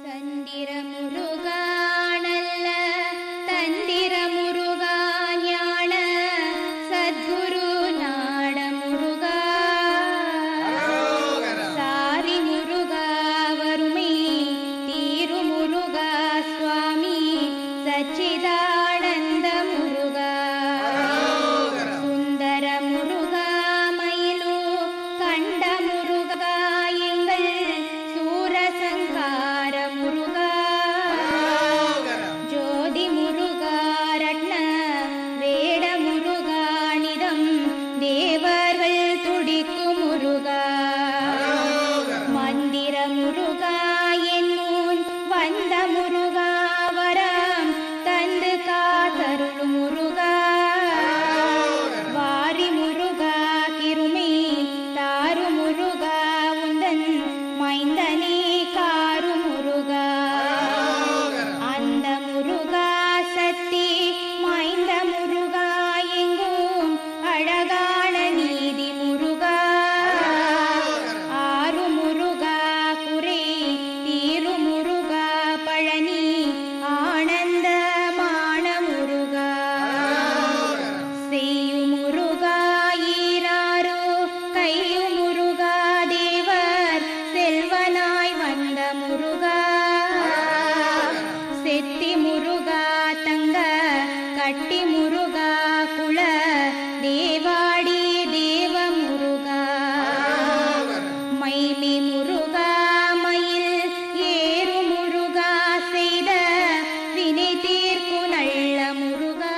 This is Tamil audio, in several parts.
சந்திர முருகா நல்ல தந்திர முருகா ஞான சத்குரு நாட முருகா சாரி முருகா வறுமை தீரு முருகா சுவாமி சச்சிதானந்த முருகா சுந்தர முருகா மயிலு கண்ட முருகா எங்கள் சூரசங்கார முருகா ஜோதி முருகா ரட்ன வேட முருகா நிதம் தேவர்கள் துடிக்கும் முருகா மந்திர முருகா என் முன் வந்த முருகா வரம் தந்து காத்தருளும் முருகா வாரி முருகா கிருமி தாரு முருகா உந்தன் மைந்தனே காரு முருகா அந்த முருகா சக்தி மைந்த முருகா எங்கும் அழகான நீதி முருகா ஆறு முருகா குறை தீரு முருகா பழனி ஆனந்தமான முருகா செய்யு முருகா ஈராரோ கையு முருகா தேவர் செல்வனாய் வந்த முருகா செத்தி முருகா தங்க கட்டி முருகா குல தேவாடி தேவ முருகா மைமி முருகா மயில் ஏறு முருகா செய்த வினை தீர்க்கு நல்ல முருகா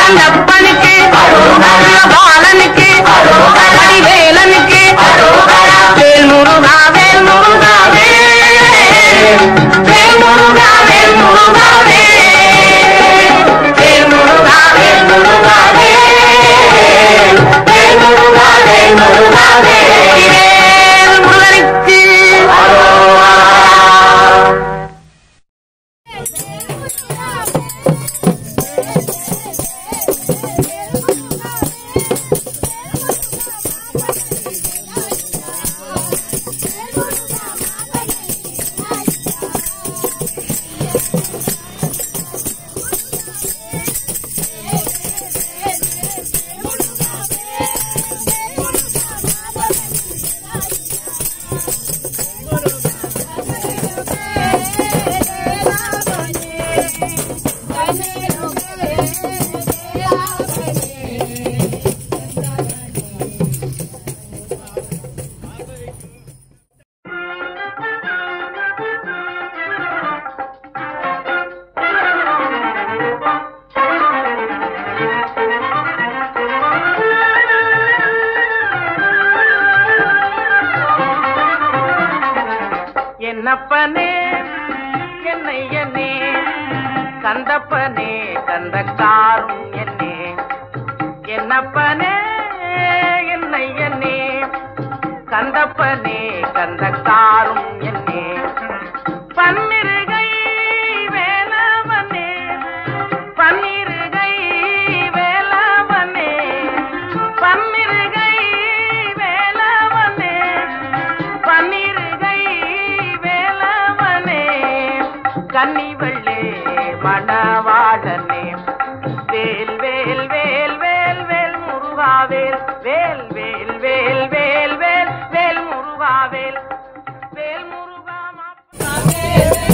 கந்தப்பனுக்கு பாலனுக்கு வேலனுக்கு வேல் முருகா வேல் முருகா வேல் வேல் முருகா வேல் முருகா வேல் வேல் முருகா வேல் முருகா வேல் வேல் முருகா வேல் முருகா வேல் வேல் முருகனுக்கு என்னப்பனே என்னை என்னே கந்தப்பனே கந்தக்காரும் என்னே என்னப்பனே என்னை என்னே கந்தப்பனே கந்தக்காரும் என்னே பன்னிருகை வேலவனே பன்னிருகை வேலவனே பன்னிருகை வேலவனே பன்னிருகை வேலவனே கன்னிவள்ளே மணவாளனே வேல் வேல் வேல் வேல் வேல் முருகா வேல் வேல் வேல் வேல் வேல் வேல் வேல் முருகா வேல் வேல் முருகா மா-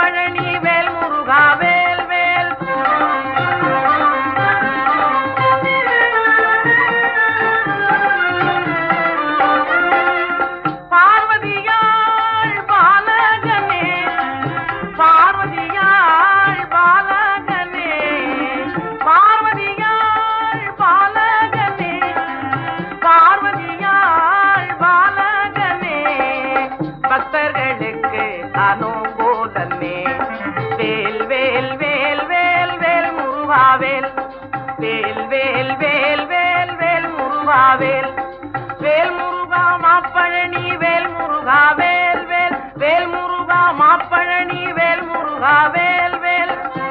மாப்பழனி வேல் முருகா வேல் வேல் பார்வதியாள் பாலகனே பார்வதியாள் பாலகனே பார்வதியாள் பாலகனே பார்வதியாள் பாலகனே பக்தர்களுக்கு அனுகூலமே வேல் வேல் வேல் வேல் வேல் முருகாவேல் வேல் வேல் வேல் வேல் வேல் முருகாவேல் வேல் முருகா மாப்பழனி வேல் முருகா வேல் வேல் வேல் முருகா மாப்பழனி வேல் முருகா வேல் வேல்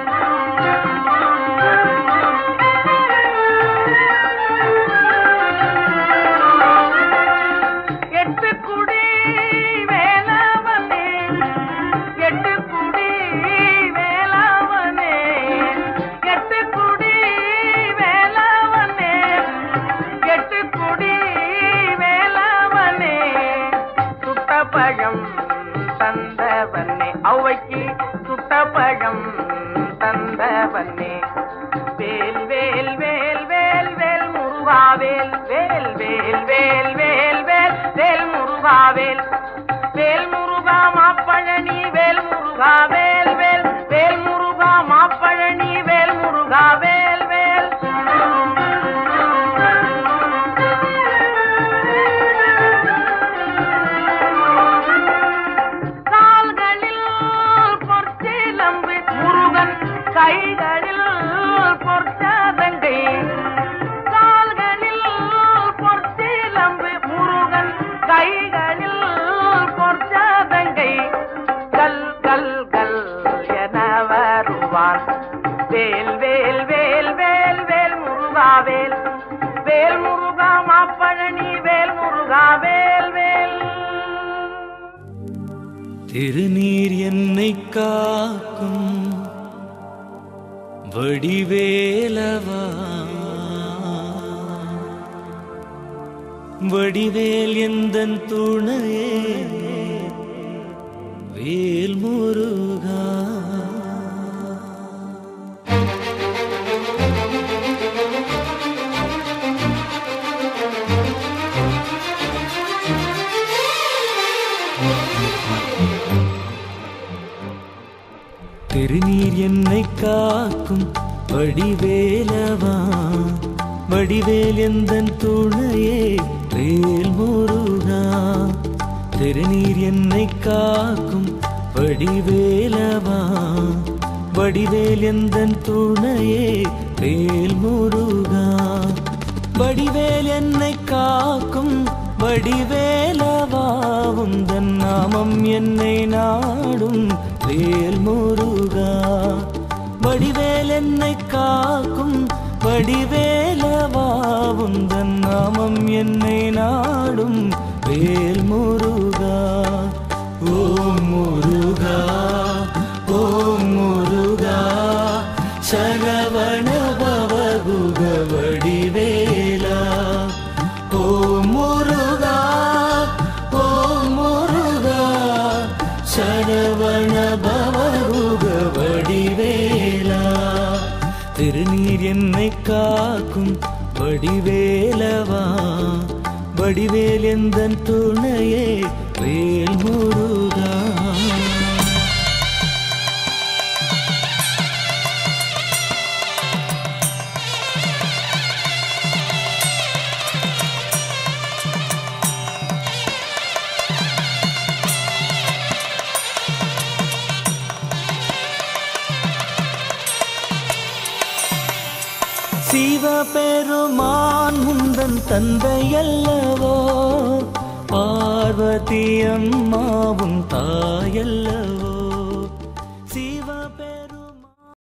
எட்டு குடி வேலவனே எட்டு குடி வேலவனே எட்டு குடி வேலவனே எட்டு குடி வேலவனே சுட்ட பழம் தந்தவனே ஔவைக்கு சுட்ட பழம் தந்தவனே வேல் வேல் வேல் வேல் வேல் முருகா வேல் வேல் வேல் வேல் வேல் வேல் வேல் முருகா வேல் வேல் முருகா மாப்பழனி வேல் முருகா வேல் வேல் வேல் முருகா மாப்பழனி வேல் முருகா வேல் வேல் கால்களில் பொற்சிலம்பு முருகன் கைகளில் பொற்சாதங்கை கால்களில் பொற்சிலம்பு முருகன் கைகளில் பொற்சாதங்கை கல் கல் கல் என வருவான் வேல் வேல் வேல் வேல் வேல் முருகா வேல் வேல் முருகா மாப்பழனி வேல் முருகா வேல் வேல் திருநீர் என்னை காக்கும் வடிவேலவா வடிவேல் எந்தன் துணையே வேல் முருகா திருநீர் என்னை காக்கும் வடிவேலவா வடிவேல் எந்தன் துணையே வேல் முருகா திருநீர் என்னை காக்கும் வடிவேலவா வடிவேல் எந்தன் துணையே வேல் முருகா வடிவேல் என்னை காக்கும் வடிவேலவா உந்தன் நாமம் என்னை நாடும் வேல் முருகா வடிவேல் என்னை காக்கும் வடிவேலவா உந்தன் நாமம் என்னை நாடும் வேல் முருகா ஓம் முருகா ஓம் முருகா சரவண பவகுக வடிவேலா ஓம் முருகா ஓம் முருகா சரவண பவகுக வடிவேலா திருநீர் என்னை காக்கும் வடிவேலவா வடிவேல் எந்தன் துணையே வேல் முருகா சிவபெருமான் முந்தன் தந்தையல்லவோ பார்வதி அம்மாவும் தாயல்லவோ